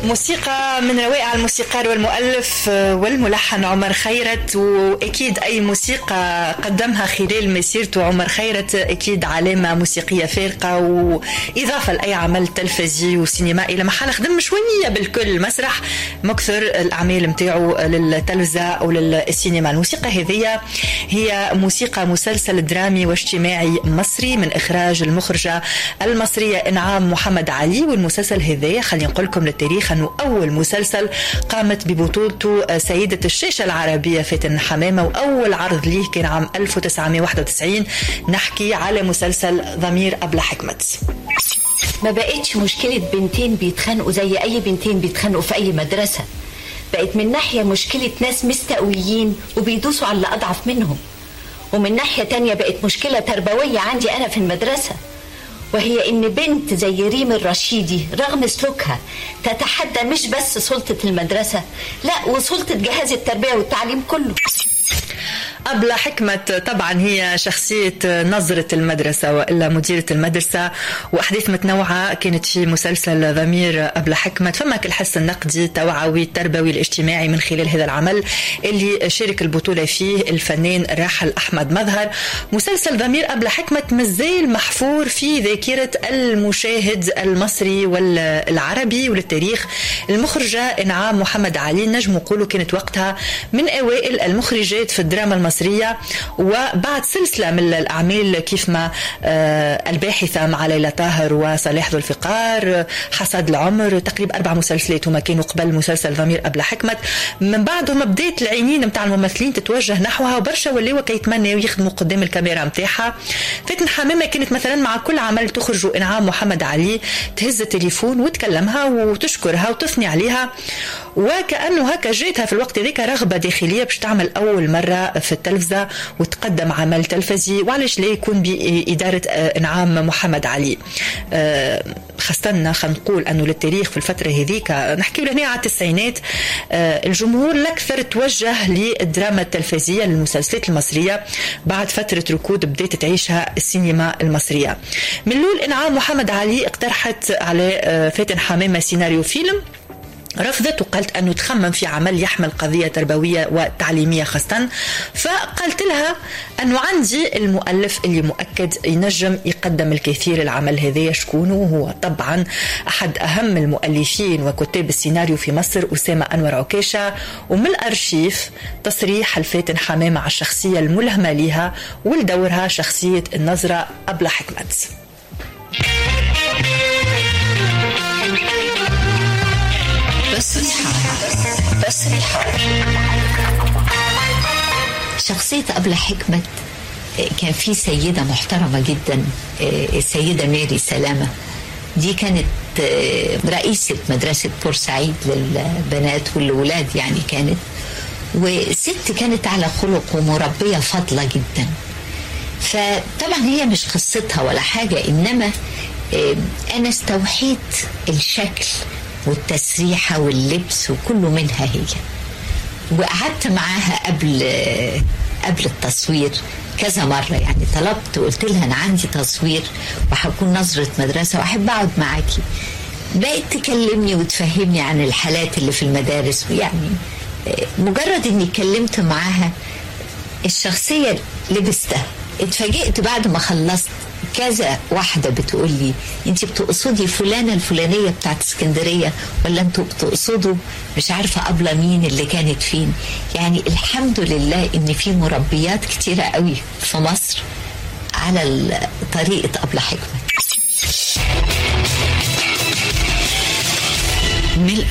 موسيقى من روائع الموسيقار والمؤلف والملحن عمر خيرت واكيد اي موسيقى قدمها خلال مسيرته عمر خيرت اكيد علامه موسيقيه فارقه واضافه لاي عمل تلفزي وسينمائي لما حنخدم شويه بالكل مسرح مكثر الاعمال نتاعو للتلفزه او للسينما الموسيقى هذه هي موسيقى مسلسل درامي واجتماعي مصري من اخراج المخرجه المصريه انعام محمد علي والمسلسل هذا خلينا نقول لكم للتاريخ انه اول مسلسل قامت ببطولته سيده الشاشه العربيه فاتن حمامه واول عرض ليه كان عام 1991 نحكي على مسلسل ضمير ابله حكمت ما بقتش مشكلة بنتين بيتخانقوا زي أي بنتين بيتخانقوا في أي مدرسة بقت من ناحية مشكلة ناس مستقويين وبيدوسوا على اللي أضعف منهم ومن ناحية تانية بقت مشكلة تربوية عندي أنا في المدرسة وهي إن بنت زي ريم الرشيدي رغم سلوكها تتحدى مش بس سلطة المدرسة لا وسلطة جهاز التربية والتعليم كله أبلة حكمة طبعا هي شخصية نظرة المدرسة وإلا مديرة المدرسة وأحداث متنوعة كانت في مسلسل ضمير أبلة حكمة فمك الحس النقدي التوعوي التربوي الاجتماعي من خلال هذا العمل اللي شارك البطولة فيه الفنان الراحل أحمد مظهر مسلسل ضمير أبلة حكمة مازال محفور في ذاكرة المشاهد المصري والعربي وللتاريخ المخرجة إنعام محمد علي نجم نقولوا كانت وقتها من أوائل المخرجات في الدراما المصرية المصرية وبعد سلسلة من الأعمال كيف ما الباحثة مع ليلى طاهر وصالح ذو الفقار حصاد العمر تقريبا أربع مسلسلات هما كانوا قبل مسلسل ضمير أبلة حكمت من بعدهم بدات العينين نتاع الممثلين تتوجه نحوها وبرشا ولاو كيتمنوا يخدموا قدام الكاميرا نتاعها فاتن حمامة كانت مثلا مع كل عمل تخرجوا إنعام محمد علي تهز التليفون وتكلمها وتشكرها وتثني عليها وكأنه هكا جاتها في الوقت ذاك رغبة داخلية باش تعمل أول مرة في التلفزة وتقدم عمل تلفزي وعلاش لا يكون بإدارة إنعام محمد علي خاصة خلينا نقول أنه للتاريخ في الفترة هذيك نحكي هنا على التسعينات الجمهور الأكثر توجه للدراما التلفزية للمسلسلات المصرية بعد فترة ركود بدأت تعيشها السينما المصرية من لول إنعام محمد علي اقترحت على فاتن حمامة سيناريو فيلم رفضت وقالت أنه تخمم في عمل يحمل قضية تربوية وتعليمية خاصة فقالت لها أنه عندي المؤلف اللي مؤكد ينجم يقدم الكثير العمل هذا شكون وهو طبعا أحد أهم المؤلفين وكتاب السيناريو في مصر أسامة أنور عكاشة ومن الأرشيف تصريح الفاتن حمامة على الشخصية الملهمة لها ولدورها شخصية النظرة أبلة حكمت تصريحات تصريحات شخصية أبلة حكمة كان في سيدة محترمة جدا السيدة ماري سلامة دي كانت رئيسة مدرسة بورسعيد للبنات والولاد يعني كانت وست كانت على خلق ومربية فاضلة جدا فطبعا هي مش قصتها ولا حاجة إنما أنا استوحيت الشكل والتسريحة واللبس وكله منها هي وقعدت معاها قبل قبل التصوير كذا مرة يعني طلبت وقلت لها أنا عندي تصوير وهكون نظرة مدرسة وأحب أقعد معاكي بقت تكلمني وتفهمني عن الحالات اللي في المدارس ويعني مجرد إني اتكلمت معاها الشخصية لبستها اتفاجئت بعد ما خلصت كذا واحده بتقول لي انت بتقصدي فلانه الفلانيه بتاعت اسكندريه ولا انتوا بتقصدوا مش عارفه ابله مين اللي كانت فين يعني الحمد لله ان في مربيات كتيره قوي في مصر على طريقه ابله حكمه